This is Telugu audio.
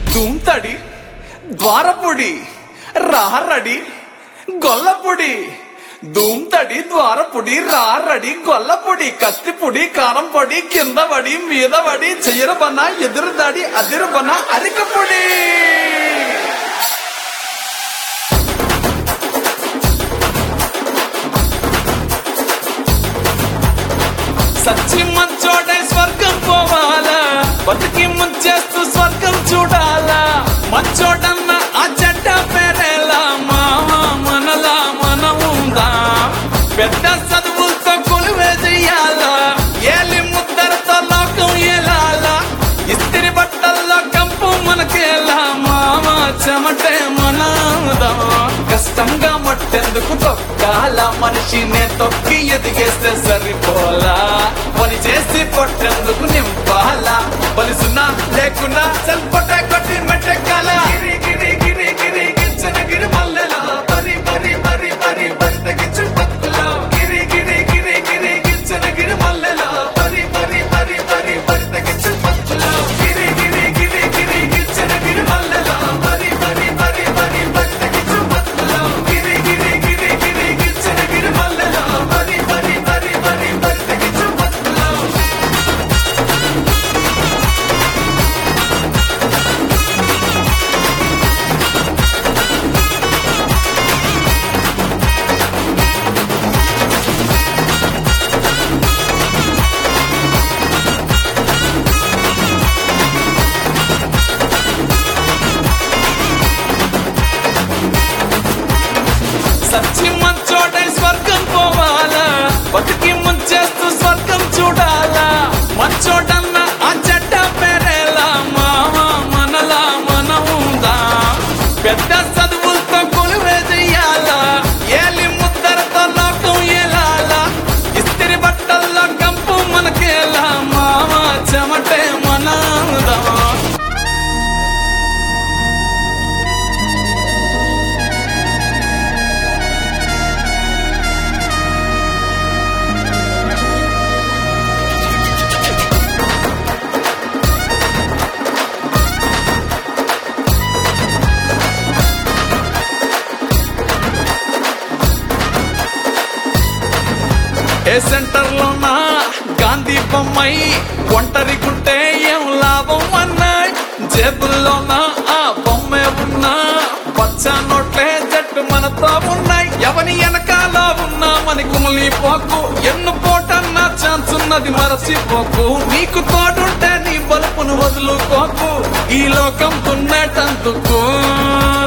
దుంతడి ద్వారపుడి రారడి గొల్లపుడి దుంతడి ద్వారపుడి రారడి గొల్లపుడి కత్తిపుడి కారం పొడి కింద పడి మీద పడి చెయ్యరబన ఎదురుదాడి అదిరుబన అరికపుడి సచ్చి మంచోడై స్వర్గం పోవాలా బతికి ముంచేస్తూ స్వర్గం చూడాలా మంచోడన్న ఆ చెడ్డ పేరేలా మావా మనలా మనం ఉందా పెద్ద చదువులతో కొలువే చెయ్యాలా ఏలి ముద్దరతో లోకం ఏలాలా ఇస్తిరి బట్టల్లో కంపు మనకేలా మామ చెమటే మనదా కష్టంగా మట్టెందుకు తొక్కాల మనిషినే తొక్కి ఎదిగేస్తే సరిపోలా పని చేసి పొట్టెందుకు నింపాలా బలిసున్నా లేకున్నా చల్పట కొట్టి మెట్టెక్కాల గిరి గిరి గిరి గిరి గిచ్చన గిరి మల్లెలా పరి పరి పరి పరి బతకిచ్చు పక్కులా గిరి గిరి గిరి గిరి గిచ్చన గిరి మల్లెలా పరి పరి పరి పరి బతకిచ్చు పక్కులా గిరి గిరి గిరి గిరి గిచ్చన గిరి మల్లెలా పరి పరి పరి పరి బతకిచ్చు పక్కులా గిరి గిరి గిరి గిరి గిచ్చన గిరి మల్లెలా పరి పరి పరి పరి బతకిచ్చు పక్కులా సచ్చి మంచోడై స్వర్గం పోవాలా బతికి ముంచేస్తూ స్వర్గం చూడాలా మంచోడన్న ఆ చెడ్డ పేరేలా మావా మనలా మనం ఉందా పెద్ద చదువులతో కొలువే చెయ్యాలా ఏలి ముద్దరతో లోకం ఏలాలా ఇస్తిరి బట్టల్లో కంపు మనకేలా మావా చెమటే మనదా ఏ సెంటర్ లోనా గాంధీ బొమ్మై ఒంటరి గుంటే ఏం లాభం అన్నాయి జేబుల్లోనా ఆ బొమ్మే ఉన్నా పచ్చ నోట్లే జట్టు మనతో ఉన్నాయి ఎవని వెనకాల ఉన్నా మన కుమలి పోకు ఎన్ను పోటన్న ఛాన్స్ ఉన్నది మరచిపోకు నీకు తోడుంటే నీ బలుపును వదులుకోకు ఈ లోకం తున్నేటందుకు